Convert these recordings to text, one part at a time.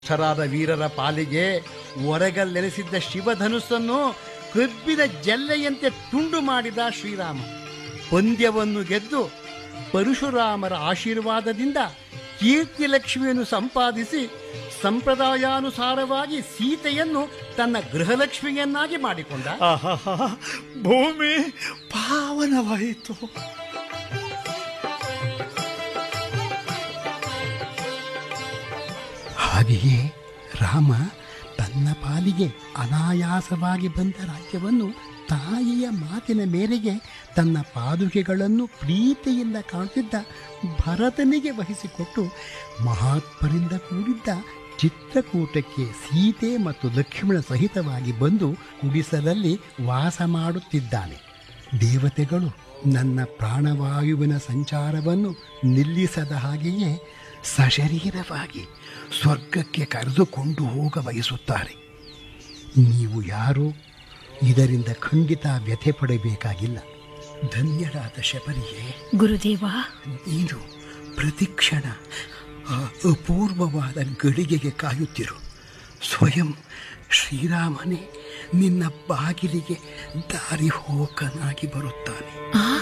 ಶ್ರೇಷ್ಠರಾದ ವೀರರ ಪಾಲಿಗೆ ಒರಗಲ್ಲೆನಿಸಿದ್ದ ಶಿವಧನುಸ್ಸನ್ನು ಕಬ್ಬಿದ ಜಲ್ಲೆಯಂತೆ ತುಂಡು ಮಾಡಿದ ಶ್ರೀರಾಮ ಪಂದ್ಯವನ್ನು ಗೆದ್ದು ಪರಶುರಾಮರ ಆಶೀರ್ವಾದದಿಂದ ಕೀರ್ತಿ ಲಕ್ಷ್ಮಿಯನ್ನು ಸಂಪಾದಿಸಿ ಸಂಪ್ರದಾಯಾನುಸಾರವಾಗಿ ಸೀತೆಯನ್ನು ತನ್ನ ಗೃಹಲಕ್ಷ್ಮಿಯನ್ನಾಗಿ ಮಾಡಿಕೊಂಡ ಆಹಾಹಾ, ಭೂಮಿ ಪಾವನವಾಯಿತು ಹಾಗೆಯೇ ರಾಮ ತನ್ನ ಪಾಲಿಗೆ ಅನಾಯಾಸವಾಗಿ ಬಂದ ರಾಜ್ಯವನ್ನು ತಾಯಿಯ ಮಾತಿನ ಮೇರೆಗೆ ತನ್ನ ಪಾದುಕೆಗಳನ್ನು ಪ್ರೀತಿಯಿಂದ ಕಾಣುತ್ತಿದ್ದ ಭರತನಿಗೆ ವಹಿಸಿಕೊಟ್ಟು ಮಹಾತ್ಮರಿಂದ ಕೂಡಿದ್ದ ಚಿತ್ರಕೂಟಕ್ಕೆ ಸೀತೆ ಮತ್ತು ಲಕ್ಷ್ಮಣ ಸಹಿತವಾಗಿ ಬಂದು ಗುಡಿಸಲಲ್ಲಿ ವಾಸ ಮಾಡುತ್ತಿದ್ದಾನೆ ದೇವತೆಗಳು ನನ್ನ ಪ್ರಾಣವಾಯುವಿನ ಸಂಚಾರವನ್ನು ನಿಲ್ಲಿಸದ ಹಾಗೆಯೇ ಸಶರೀರವಾಗಿ ಸ್ವರ್ಗಕ್ಕೆ ಕರೆದುಕೊಂಡು ಹೋಗ ಬಯಸುತ್ತಾರೆ ನೀವು ಯಾರು ಇದರಿಂದ ಖಂಡಿತ ವ್ಯಥೆ ಪಡಬೇಕಾಗಿಲ್ಲ ಧನ್ಯರಾದ ಶಬರಿಯೇ ಗುರುದೇವ ನೀನು ಪ್ರತಿಕ್ಷಣ ಆ ಅಪೂರ್ವವಾದ ಗಳಿಗೆಗೆ ಕಾಯುತ್ತಿರು ಸ್ವಯಂ ಶ್ರೀರಾಮನೇ ನಿನ್ನ ಬಾಗಿಲಿಗೆ ದಾರಿ ಹೋಕನಾಗಿ ಬರುತ್ತಾನೆ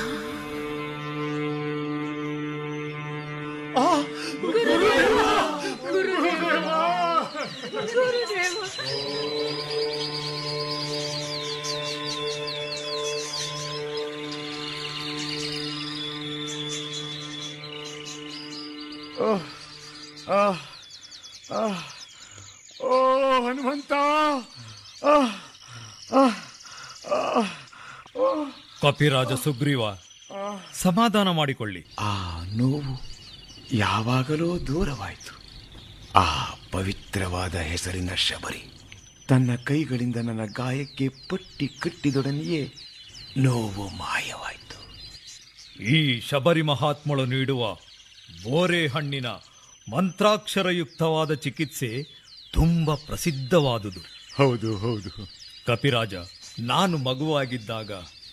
ಆಹ್, ಆಹ್, ಓ ಹನುಮಂತ ಆಹ್, ಆಹ್, ಆಹ್, ಓ. ಕಪಿರಾಜ ಸುಗ್ರೀವ ಸಮಾಧಾನ ಮಾಡಿಕೊಳ್ಳಿ ಆ ನೋವು ಯಾವಾಗಲೂ ದೂರವಾಯಿತು ಆ ಪವಿತ್ರವಾದ ಹೆಸರಿನ ಶಬರಿ ತನ್ನ ಕೈಗಳಿಂದ ನನ್ನ ಗಾಯಕ್ಕೆ ಪಟ್ಟಿ ಕಟ್ಟಿದೊಡನೆಯೇ ನೋವು ಮಾಯವಾಯಿತು ಈ ಶಬರಿ ಮಹಾತ್ಮಳು ನೀಡುವ ಬೋರೆ ಹಣ್ಣಿನ ಮಂತ್ರಾಕ್ಷರಯುಕ್ತವಾದ ಚಿಕಿತ್ಸೆ ತುಂಬ ಪ್ರಸಿದ್ಧವಾದುದು ಹೌದು ಹೌದು ಕಪಿರಾಜ ನಾನು ಮಗುವಾಗಿದ್ದಾಗ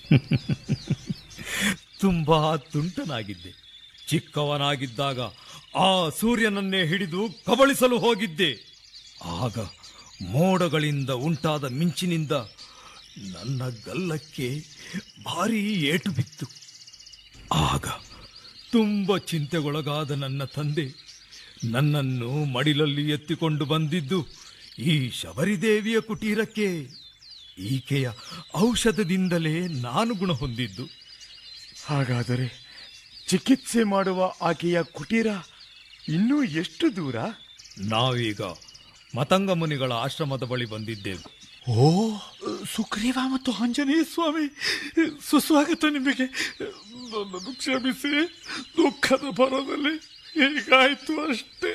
ತುಂಬಾ ತುಂಟನಾಗಿದ್ದೆ ಚಿಕ್ಕವನಾಗಿದ್ದಾಗ ಆ ಸೂರ್ಯನನ್ನೇ ಹಿಡಿದು ಕಬಳಿಸಲು ಹೋಗಿದ್ದೆ ಆಗ ಮೋಡಗಳಿಂದ ಉಂಟಾದ ಮಿಂಚಿನಿಂದ ನನ್ನ ಗಲ್ಲಕ್ಕೆ ಭಾರೀ ಏಟು ಬಿತ್ತು ಆಗ ತುಂಬ ಚಿಂತೆಗೊಳಗಾದ ನನ್ನ ತಂದೆ ನನ್ನನ್ನು ಮಡಿಲಲ್ಲಿ ಎತ್ತಿಕೊಂಡು ಬಂದಿದ್ದು ಈ ಶಬರಿದೇವಿಯ ಕುಟೀರಕ್ಕೆ ಈಕೆಯ ಔಷಧದಿಂದಲೇ ನಾನು ಗುಣ ಹೊಂದಿದ್ದು ಹಾಗಾದರೆ ಚಿಕಿತ್ಸೆ ಮಾಡುವ ಆಕೆಯ ಕುಟೀರ ಇನ್ನೂ ಎಷ್ಟು ದೂರ ನಾವೀಗ ಮತಂಗ ಮುನಿಗಳ ಆಶ್ರಮದ ಬಳಿ ಬಂದಿದ್ದೆವು ಓ ಸುಗ್ರೀವ ಮತ್ತು ಆಂಜನೇಯ ಸ್ವಾಮಿ ಸುಸ್ವಾಗತ ನಿಮಗೆ ನನ್ನನ್ನು ಕ್ಷಮಿಸಿ ದುಃಖದ ಭರದಲ್ಲಿ ಹೀಗಾಯ್ತು ಅಷ್ಟೇ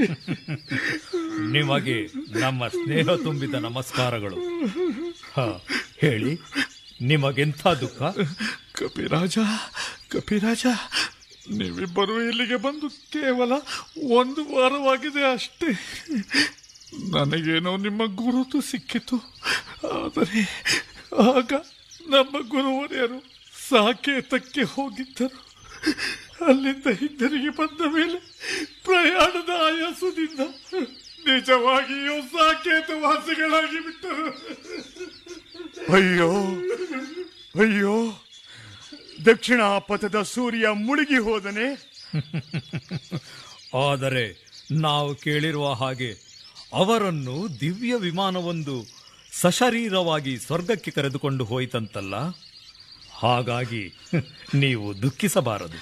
ನಿಮಗೆ ನಮ್ಮ ಸ್ನೇಹ ತುಂಬಿದ ನಮಸ್ಕಾರಗಳು ಹ, ಹೇಳಿ ನಿಮಗೆಂಥ ದುಃಖ ಕಪಿರಾಜ ಕಪಿರಾಜ ನೀವಿಬ್ಬರು ಇಲ್ಲಿಗೆ ಬಂದು ಕೇವಲ ಒಂದು ವಾರವಾಗಿದೆ ಅಷ್ಟೇ ನನಗೇನೋ ನಿಮ್ಮ ಗುರುತು ಸಿಕ್ಕಿತು ಆದರೆ ಆಗ ನಮ್ಮ ಗುರುವರಿಯರು ಸಾಕೇತಕ್ಕೆ ಹೋಗಿದ್ದರು ಅಲ್ಲಿಂದ ಹಿಂದಿರುಗಿ ಬಂದ ಮೇಲೆ ಪ್ರಯಾಣದ ಆಯಾಸದಿಂದ ನಿಜವಾಗಿಯೂ ಸಾಕೇತ ವಾಸಿಗಳಾಗಿ ಬಿಟ್ಟರು ಅಯ್ಯೋ ಅಯ್ಯೋ ದಕ್ಷಿಣ ಪಥದ ಸೂರ್ಯ ಮುಳುಗಿ ಹೋದನೆ ಆದರೆ ನಾವು ಕೇಳಿರುವ ಹಾಗೆ ಅವರನ್ನು ದಿವ್ಯ ವಿಮಾನವೊಂದು ಸಶರೀರವಾಗಿ ಸ್ವರ್ಗಕ್ಕೆ ಕರೆದುಕೊಂಡು ಹೋಯಿತಂತಲ್ಲ ಹಾಗಾಗಿ ನೀವು ದುಃಖಿಸಬಾರದು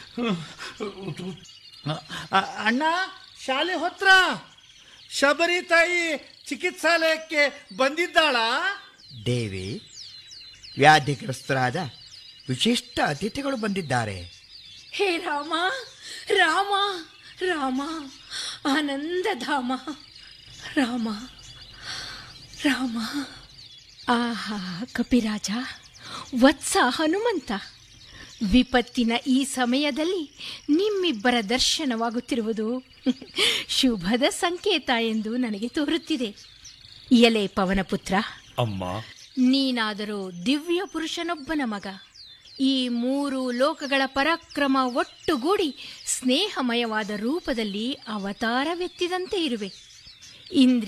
ಅ- ಅಣ್ಣ ಶಾಲೆ ಹೊತ್ರ ಶಬರಿ ತಾಯಿ ಚಿಕಿತ್ಸಾಲಯಕ್ಕೆ ಬಂದಿದ್ದಾಳಾ ದೇವಿ ವ್ಯಾಧಿಗ್ರಸ್ತರಾದ ವಿಶಿಷ್ಟ ಅತಿಥಿಗಳು ಬಂದಿದ್ದಾರೆ ಹೇ ರಾಮ ರಾಮ ರಾಮ ಆನಂದಧಾಮ ರಾಮ ರಾಮ ಆಹಾ ಕಪಿರಾಜ ವತ್ಸ ಹನುಮಂತ ವಿಪತ್ತಿನ ಈ ಸಮಯದಲ್ಲಿ ನಿಮ್ಮಿಬ್ಬರ ದರ್ಶನವಾಗುತ್ತಿರುವುದು ಶುಭದ ಸಂಕೇತ ಎಂದು ನನಗೆ ತೋರುತ್ತಿದೆ ಎಲೆ ಪವನಪುತ್ರ ಅಮ್ಮ ನೀನಾದರೂ ದಿವ್ಯ ಪುರುಷನೊಬ್ಬನ ಮಗ ಈ ಮೂರು ಲೋಕಗಳ ಪರಾಕ್ರಮ ಒಟ್ಟುಗೂಡಿ ಸ್ನೇಹಮಯವಾದ ರೂಪದಲ್ಲಿ ಅವತಾರವೆತ್ತಿದಂತೆ ಇರುವೆ ಇಂದ್ರ